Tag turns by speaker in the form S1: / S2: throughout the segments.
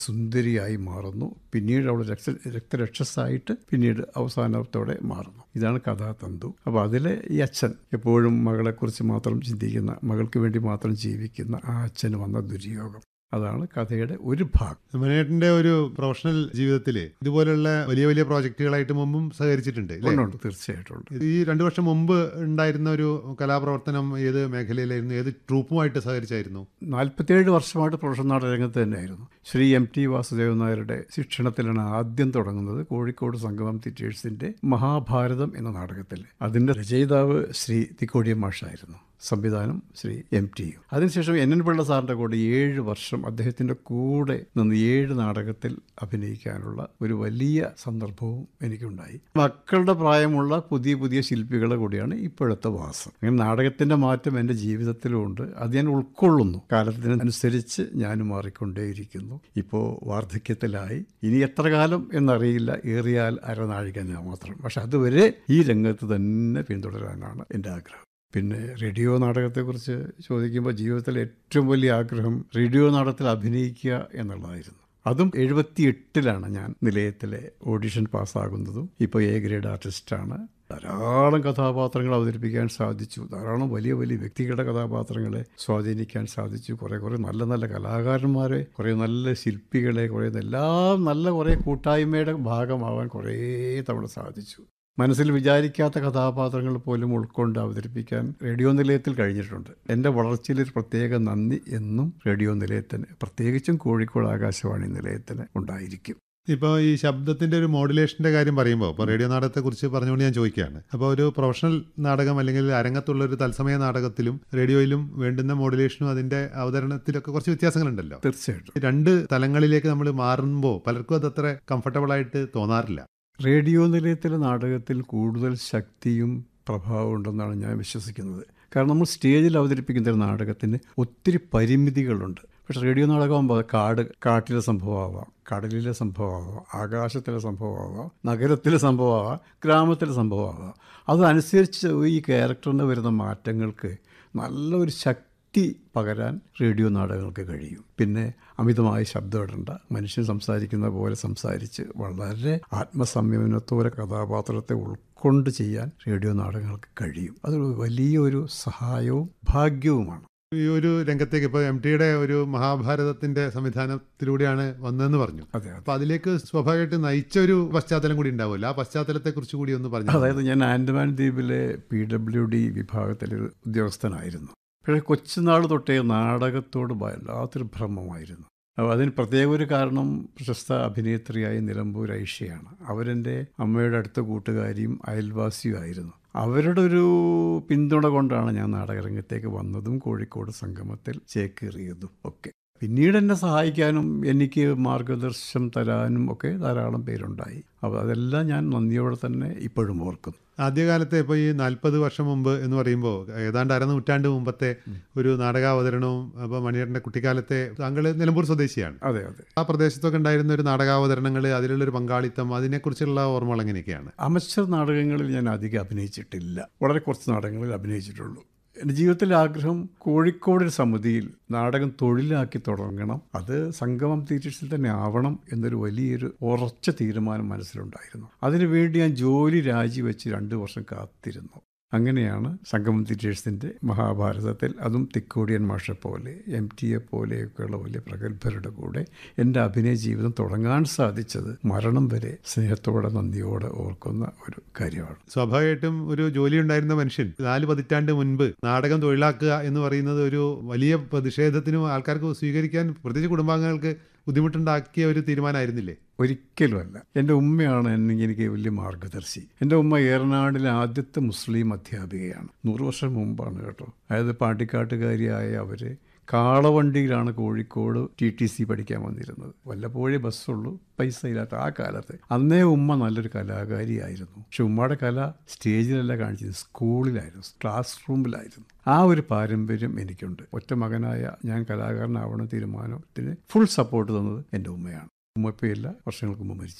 S1: സുന്ദരിയായി മാറുന്നു പിന്നീട് അവൾ രക്ത രക്തരക്ഷസായിട്ട് പിന്നീട് അവസാനത്തോടെ മാറുന്നു ഇതാണ് കഥാതന്തു അപ്പോൾ അതിലെ ഈ അച്ഛൻ എപ്പോഴും മകളെക്കുറിച്ച് മാത്രം ചിന്തിക്കുന്ന മകൾക്ക് വേണ്ടി മാത്രം ജീവിക്കുന്ന ആ അച്ഛന് വന്ന ദുര്യോഗം അതാണ് കഥയുടെ ഒരു ഭാഗം
S2: മനേട്ടന്റെ ഒരു പ്രൊഫഷണൽ ജീവിതത്തിൽ ഇതുപോലുള്ള വലിയ വലിയ പ്രോജക്റ്റുകളായിട്ട് മുമ്പും സഹകരിച്ചിട്ടുണ്ട് ഇല്ലേ?
S1: ഉണ്ട് തീർച്ചയായിട്ടും ഉണ്ട്
S2: ഈ രണ്ടു വർഷം മുമ്പ് ഉണ്ടായിരുന്ന ഒരു കലാപ്രവർത്തനം ഏത് മേഖലയിലായിരുന്നു ഏത് ട്രൂപ്പുമായിട്ട് സഹകരിച്ചായിരുന്നു
S1: നാൽപ്പത്തിയേഴ് വർഷമായിട്ട് പ്രൊഫഷണൽ നാടക രംഗത്ത് തന്നെയായിരുന്നു ശ്രീ എം ടി വാസുദേവൻ നായരുടെ ശിക്ഷണത്തിലാണ് ആദ്യം തുടങ്ങുന്നത് കോഴിക്കോട് സംഗമം തിയേറ്റേഴ്സിന്റെ മഹാഭാരതം എന്ന നാടകത്തിൽ അതിന്റെ രചയിതാവ് ശ്രീ തിക്കോടിയ മാഷായിരുന്നു സംവിധാനം ശ്രീ എം ടി യു അതിനുശേഷം എൻ എൻ പിള്ള സാറിൻ്റെ കൂടെ ഏഴ് വർഷം അദ്ദേഹത്തിൻ്റെ കൂടെ നിന്ന് ഏഴ് നാടകത്തിൽ അഭിനയിക്കാനുള്ള ഒരു വലിയ സന്ദർഭവും എനിക്കുണ്ടായി മക്കളുടെ പ്രായമുള്ള പുതിയ പുതിയ ശില്പികളെ കൂടിയാണ് ഇപ്പോഴത്തെ വാസം അങ്ങനെ നാടകത്തിൻ്റെ മാറ്റം എൻ്റെ ജീവിതത്തിലുമുണ്ട് അത് ഞാൻ ഉൾക്കൊള്ളുന്നു കാലത്തിനനുസരിച്ച് ഞാനും മാറിക്കൊണ്ടേയിരിക്കുന്നു ഇപ്പോൾ വാർദ്ധക്യത്തിലായി ഇനി എത്ര കാലം എന്നറിയില്ല ഏറിയാൽ അരനാഴിക മാത്രം പക്ഷെ അതുവരെ ഈ രംഗത്ത് തന്നെ പിന്തുടരാനാണ് എൻ്റെ ആഗ്രഹം പിന്നെ റേഡിയോ നാടകത്തെക്കുറിച്ച് ചോദിക്കുമ്പോൾ ജീവിതത്തിലെ ഏറ്റവും വലിയ ആഗ്രഹം റേഡിയോ നാടകത്തിൽ അഭിനയിക്കുക എന്നുള്ളതായിരുന്നു അതും എഴുപത്തി എട്ടിലാണ് ഞാൻ നിലയത്തിലെ ഓഡിഷൻ പാസ്സാകുന്നതും ഇപ്പോൾ എ ഗ്രേഡ് ആർട്ടിസ്റ്റാണ് ധാരാളം കഥാപാത്രങ്ങൾ അവതരിപ്പിക്കാൻ സാധിച്ചു ധാരാളം വലിയ വലിയ വ്യക്തികളുടെ കഥാപാത്രങ്ങളെ സ്വാധീനിക്കാൻ സാധിച്ചു കുറേ കുറേ നല്ല നല്ല കലാകാരന്മാരെ കുറേ നല്ല ശില്പികളെ കുറേ എല്ലാം നല്ല കുറേ കൂട്ടായ്മയുടെ ഭാഗമാവാൻ കുറേ തവണ സാധിച്ചു മനസ്സിൽ വിചാരിക്കാത്ത കഥാപാത്രങ്ങൾ പോലും ഉൾക്കൊണ്ട് അവതരിപ്പിക്കാൻ റേഡിയോ നിലയത്തിൽ കഴിഞ്ഞിട്ടുണ്ട് എൻ്റെ വളർച്ചയിൽ ഒരു പ്രത്യേക നന്ദി എന്നും റേഡിയോ നിലയത്തിന് പ്രത്യേകിച്ചും കോഴിക്കോട് ആകാശവാണി നിലയത്തിന് ഉണ്ടായിരിക്കും
S2: ഇപ്പോൾ ഈ ശബ്ദത്തിന്റെ ഒരു മോഡുലേഷന്റെ കാര്യം പറയുമ്പോൾ ഇപ്പോൾ റേഡിയോ നാടകത്തെ കുറിച്ച് പറഞ്ഞുകൊണ്ട് ഞാൻ ചോദിക്കുകയാണ് അപ്പോൾ ഒരു പ്രൊഫഷണൽ നാടകം അല്ലെങ്കിൽ അരങ്ങത്തുള്ള ഒരു തത്സമയ നാടകത്തിലും റേഡിയോയിലും വേണ്ടുന്ന മോഡുലേഷനും അതിന്റെ അവതരണത്തിലൊക്കെ കുറച്ച് വ്യത്യാസങ്ങളുണ്ടല്ലോ
S1: തീർച്ചയായിട്ടും
S2: രണ്ട് തലങ്ങളിലേക്ക് നമ്മൾ മാറുമ്പോൾ പലർക്കും അതത്ര കംഫർട്ടബിൾ ആയിട്ട് തോന്നാറില്ല
S1: റേഡിയോ നിലയത്തിലെ നാടകത്തിൽ കൂടുതൽ ശക്തിയും പ്രഭാവം ഉണ്ടെന്നാണ് ഞാൻ വിശ്വസിക്കുന്നത് കാരണം നമ്മൾ സ്റ്റേജിൽ അവതരിപ്പിക്കുന്ന ഒരു നാടകത്തിന് ഒത്തിരി പരിമിതികളുണ്ട് പക്ഷെ റേഡിയോ നാടകമാകുമ്പോൾ കാട് കാട്ടിലെ സംഭവമാവാം കടലിലെ സംഭവമാവാം ആകാശത്തിലെ സംഭവമാവാം നഗരത്തിലെ സംഭവമാവാം ഗ്രാമത്തിലെ സംഭവമാവാം അതനുസരിച്ച് ഈ ക്യാരക്ടറിന് വരുന്ന മാറ്റങ്ങൾക്ക് നല്ലൊരു ശക്തി ശക്തി പകരാൻ റേഡിയോ നാടകങ്ങൾക്ക് കഴിയും പിന്നെ അമിതമായ ശബ്ദം ഇടണ്ട മനുഷ്യൻ സംസാരിക്കുന്ന പോലെ സംസാരിച്ച് വളരെ ആത്മസംയമനത്തോടെ കഥാപാത്രത്തെ ഉൾക്കൊണ്ട് ചെയ്യാൻ റേഡിയോ നാടകങ്ങൾക്ക് കഴിയും അതൊരു വലിയൊരു സഹായവും ഭാഗ്യവുമാണ്
S2: ഈ ഒരു രംഗത്തേക്ക് ഇപ്പോൾ എം ടിയുടെ ഒരു മഹാഭാരതത്തിന്റെ സംവിധാനത്തിലൂടെയാണ് വന്നതെന്ന് പറഞ്ഞു
S1: അതെ അതെ
S2: അപ്പൊ അതിലേക്ക് സ്വാഭാവികമായിട്ട് നയിച്ച ഒരു പശ്ചാത്തലം കൂടി ഉണ്ടാവുമല്ലോ ആ പശ്ചാത്തലത്തെ കുറിച്ച് കൂടി ഒന്ന് പറഞ്ഞു
S1: അതായത് ഞാൻ ആൻഡമാൻ ദ്വീപിലെ പി ഡബ്ല്യു ഡി വിഭാഗത്തിലെ ഒരു ഉദ്യോഗസ്ഥനായിരുന്നു പക്ഷേ കൊച്ചുനാൾ തൊട്ടേ നാടകത്തോട് വല്ലാത്തൊരു ഭ്രമമായിരുന്നു അപ്പോൾ അതിന് പ്രത്യേക ഒരു കാരണം പ്രശസ്ത അഭിനേത്രിയായ നിലമ്പൂർ ഐഷയാണ് അവരെൻ്റെ അമ്മയുടെ അടുത്ത കൂട്ടുകാരിയും അയൽവാസിയും ആയിരുന്നു അവരുടെ ഒരു പിന്തുണ കൊണ്ടാണ് ഞാൻ നാടകരംഗത്തേക്ക് വന്നതും കോഴിക്കോട് സംഗമത്തിൽ ചേക്കേറിയതും ഒക്കെ പിന്നീട് എന്നെ സഹായിക്കാനും എനിക്ക് മാർഗദർശനം തരാനും ഒക്കെ ധാരാളം പേരുണ്ടായി അപ്പോൾ അതെല്ലാം ഞാൻ നന്ദിയോടെ തന്നെ ഇപ്പോഴും ഓർക്കുന്നു
S2: ആദ്യകാലത്തെ ഇപ്പോൾ ഈ നാൽപ്പത് വർഷം മുമ്പ് എന്ന് പറയുമ്പോൾ ഏതാണ്ട് അരനൂറ്റാണ്ട് മുമ്പത്തെ ഒരു നാടകാവതരണവും അപ്പോൾ മണിയേട്ടൻ്റെ കുട്ടിക്കാലത്തെ താങ്കൾ നിലമ്പൂർ സ്വദേശിയാണ്
S1: അതെ അതെ
S2: ആ പ്രദേശത്തൊക്കെ ഉണ്ടായിരുന്ന ഒരു നാടകാവതരണങ്ങൾ അതിലുള്ളൊരു പങ്കാളിത്തം അതിനെക്കുറിച്ചുള്ള ഓർമ്മകൾ എങ്ങനെയൊക്കെയാണ്
S1: അമച്ചർ നാടകങ്ങളിൽ ഞാൻ അധികം അഭിനയിച്ചിട്ടില്ല വളരെ കുറച്ച് നാടകങ്ങളിൽ അഭിനയിച്ചിട്ടുള്ളൂ എൻ്റെ ജീവിതത്തിലെ ആഗ്രഹം കോഴിക്കോട് ഒരു സമിതിയിൽ നാടകം തൊഴിലാക്കി തുടങ്ങണം അത് സംഗമം തിയേറ്റേഴ്സിൽ തന്നെ ആവണം എന്നൊരു വലിയൊരു ഉറച്ച തീരുമാനം മനസ്സിലുണ്ടായിരുന്നു അതിനുവേണ്ടി ഞാൻ ജോലി രാജിവെച്ച് രണ്ട് വർഷം കാത്തിരുന്നു അങ്ങനെയാണ് സംഗമം തിയേറ്റേഴ്സിൻ്റെ മഹാഭാരതത്തിൽ അതും തിക്കോടിയൻ മാഷ പോലെ എം ടി എ പോലെയൊക്കെയുള്ള വലിയ പ്രഗത്ഭരുടെ കൂടെ എൻ്റെ അഭിനയ ജീവിതം തുടങ്ങാൻ സാധിച്ചത് മരണം വരെ സ്നേഹത്തോടെ നന്ദിയോടെ ഓർക്കുന്ന ഒരു കാര്യമാണ്
S2: സ്വാഭാവികമായിട്ടും ഒരു ജോലി ഉണ്ടായിരുന്ന മനുഷ്യൻ നാല് പതിറ്റാണ്ട് മുൻപ് നാടകം തൊഴിലാക്കുക എന്ന് പറയുന്നത് ഒരു വലിയ പ്രതിഷേധത്തിനും ആൾക്കാർക്ക് സ്വീകരിക്കാൻ പ്രത്യേകിച്ച് കുടുംബാംഗങ്ങൾക്ക് ബുദ്ധിമുട്ടുണ്ടാക്കിയ ഒരു തീരുമാനമായിരുന്നില്ലേ
S1: ഒരിക്കലുമല്ല എൻ്റെ ഉമ്മയാണ് എന്നെ എനിക്ക് വലിയ മാർഗദർശി എൻ്റെ ഉമ്മ ഏറനാടിലെ ആദ്യത്തെ മുസ്ലിം അധ്യാപികയാണ് നൂറ് വർഷം മുമ്പാണ് കേട്ടോ അതായത് പാട്ടിക്കാട്ടുകാരിയായ അവർ കാളവണ്ടിയിലാണ് കോഴിക്കോട് ടി ടി സി പഠിക്കാൻ വന്നിരുന്നത് വല്ലപ്പോഴേ ബസ്സുള്ളൂ പൈസ ഇല്ലാത്ത ആ കാലത്ത് അന്നേ ഉമ്മ നല്ലൊരു കലാകാരിയായിരുന്നു പക്ഷെ ഉമ്മയുടെ കല സ്റ്റേജിലല്ല കാണിച്ചത് സ്കൂളിലായിരുന്നു ക്ലാസ് റൂമിലായിരുന്നു ആ ഒരു പാരമ്പര്യം എനിക്കുണ്ട് ഒറ്റ മകനായ ഞാൻ കലാകാരനാവണം തീരുമാനത്തിന് ഫുൾ സപ്പോർട്ട് തന്നത് എൻ്റെ ഉമ്മയാണ് ഉമ്മ ഇപ്പോൾ എല്ലാ വർഷങ്ങൾക്ക് മുമ്പ് മരിച്ചുപോയി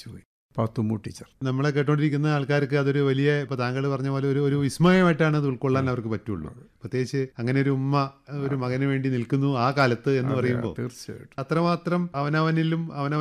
S1: പാത്തുമ്മു ടീച്ചർ
S2: നമ്മളെ കേട്ടോണ്ടിരിക്കുന്ന ആൾക്കാർക്ക് അതൊരു വലിയ ഇപ്പൊ താങ്കൾ പറഞ്ഞ പോലെ ഒരു ഒരു വിസ്മയമായിട്ടാണ് അത് ഉൾക്കൊള്ളാൻ അവർക്ക് പറ്റുള്ളൂ പ്രത്യേകിച്ച് അങ്ങനെ ഒരു ഉമ്മ ഒരു മകന് വേണ്ടി നിൽക്കുന്നു ആ കാലത്ത് എന്ന് പറയുമ്പോൾ
S1: തീർച്ചയായിട്ടും
S2: അത്രമാത്രം അവനവനിലും അവനവൻ